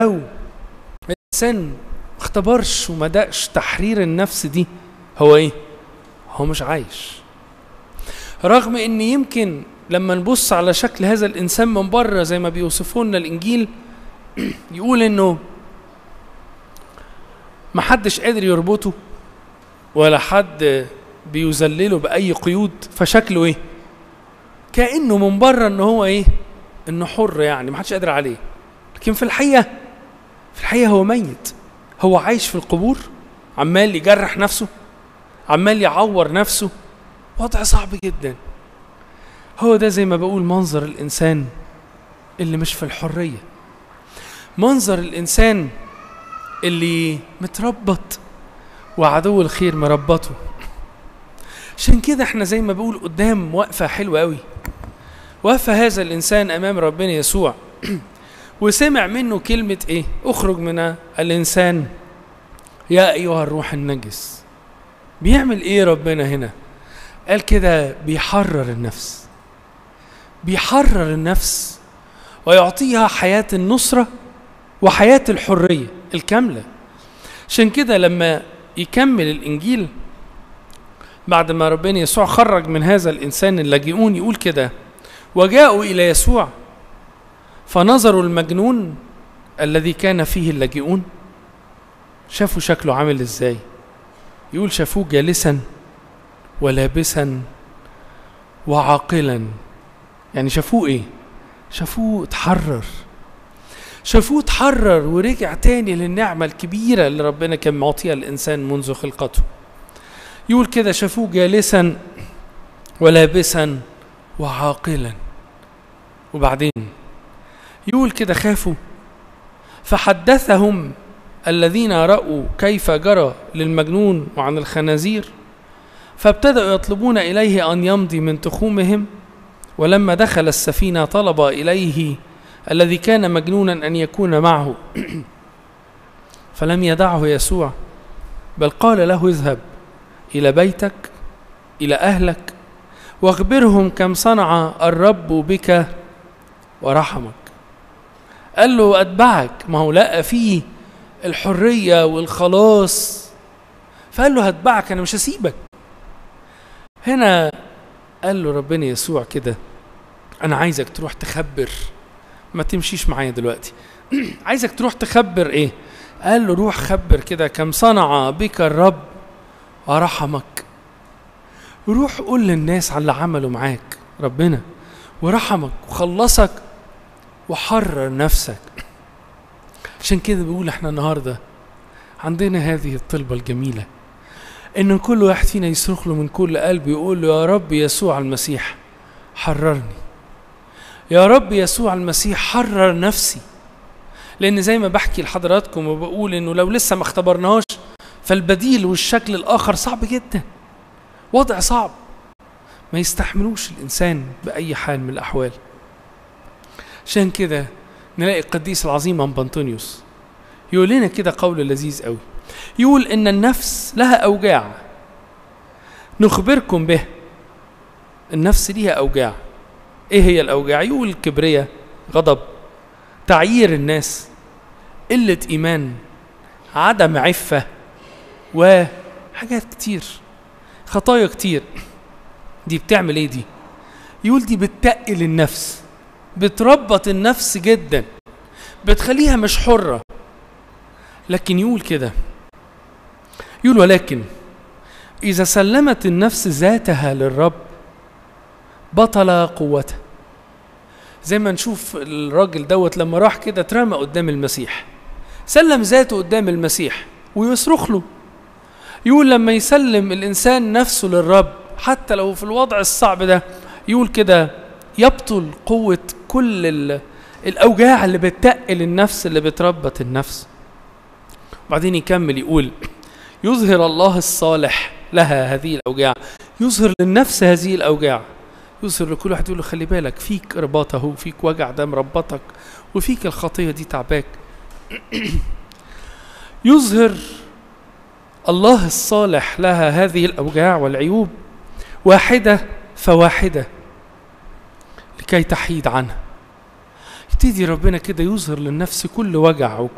لو الانسان ما اختبرش وما دقش تحرير النفس دي هو ايه هو مش عايش رغم ان يمكن لما نبص على شكل هذا الانسان من بره زي ما بيوصفوا لنا الانجيل يقول انه ما حدش قادر يربطه ولا حد بيذلله باي قيود فشكله ايه كانه من بره ان هو ايه انه حر يعني ما حدش قادر عليه لكن في الحقيقه في الحقيقه هو ميت هو عايش في القبور عمال يجرح نفسه عمال يعور نفسه وضع صعب جدا هو ده زي ما بقول منظر الانسان اللي مش في الحريه منظر الانسان اللي متربط وعدو الخير مربطه عشان كده احنا زي ما بقول قدام وقفه حلوه قوي وقفه هذا الانسان امام ربنا يسوع وسمع منه كلمه ايه اخرج من الانسان يا ايها الروح النجس بيعمل ايه ربنا هنا قال كده بيحرر النفس بيحرر النفس ويعطيها حياه النصره وحياه الحريه الكامله عشان كده لما يكمل الانجيل بعد ما ربنا يسوع خرج من هذا الانسان اللاجئون يقول كده وجاءوا الى يسوع فنظروا المجنون الذي كان فيه اللاجئون شافوا شكله عامل ازاي يقول شافوه جالسا ولابسا وعاقلا يعني شافوه ايه شافوه اتحرر شافوه اتحرر ورجع تاني للنعمة الكبيرة اللي ربنا كان معطيها الإنسان منذ خلقته يقول كده شافوه جالسا ولابسا وعاقلا وبعدين يقول كده خافوا فحدثهم الذين رأوا كيف جرى للمجنون وعن الخنازير فابتدأوا يطلبون إليه أن يمضي من تخومهم ولما دخل السفينة طلب إليه الذي كان مجنونا أن يكون معه فلم يدعه يسوع بل قال له اذهب إلى بيتك إلى أهلك واخبرهم كم صنع الرب بك ورحمك قال له أتبعك ما هو لقى فيه الحرية والخلاص فقال له هتبعك أنا مش هسيبك هنا قال له ربنا يسوع كده أنا عايزك تروح تخبر ما تمشيش معايا دلوقتي عايزك تروح تخبر إيه قال له روح خبر كده كم صنع بك الرب ورحمك روح قول للناس على اللي عملوا معاك ربنا ورحمك وخلصك وحرر نفسك عشان كده بقول احنا النهارده عندنا هذه الطلبة الجميلة ان كل واحد فينا يصرخ له من كل قلبه يقول له يا رب يسوع المسيح حررني يا رب يسوع المسيح حرر نفسي لان زي ما بحكي لحضراتكم وبقول انه لو لسه ما اختبرناهاش فالبديل والشكل الاخر صعب جدا وضع صعب ما يستحملوش الانسان باي حال من الاحوال عشان كده نلاقي القديس العظيم أنبنطونيوس يقول لنا كده قول لذيذ قوي يقول إن النفس لها أوجاع نخبركم به النفس ليها أوجاع إيه هي الأوجاع يقول الكبرية غضب تعيير الناس قلة إيمان عدم عفة وحاجات كتير خطايا كتير دي بتعمل ايه دي يقول دي بتقل النفس بتربط النفس جدا بتخليها مش حرة لكن يقول كده يقول ولكن إذا سلمت النفس ذاتها للرب بطل قوتها زي ما نشوف الراجل دوت لما راح كده اترمى قدام المسيح سلم ذاته قدام المسيح ويصرخ له يقول لما يسلم الإنسان نفسه للرب حتى لو في الوضع الصعب ده يقول كده يبطل قوة كل الأوجاع اللي بتقل النفس اللي بتربط النفس وبعدين يكمل يقول يظهر الله الصالح لها هذه الأوجاع يظهر للنفس هذه الأوجاع يظهر لكل واحد يقول له خلي بالك فيك رباط اهو فيك وجع ده مربطك وفيك الخطية دي تعباك يظهر الله الصالح لها هذه الأوجاع والعيوب واحدة فواحدة لكي تحيد عنها يبتدي ربنا كده يظهر للنفس كل وجع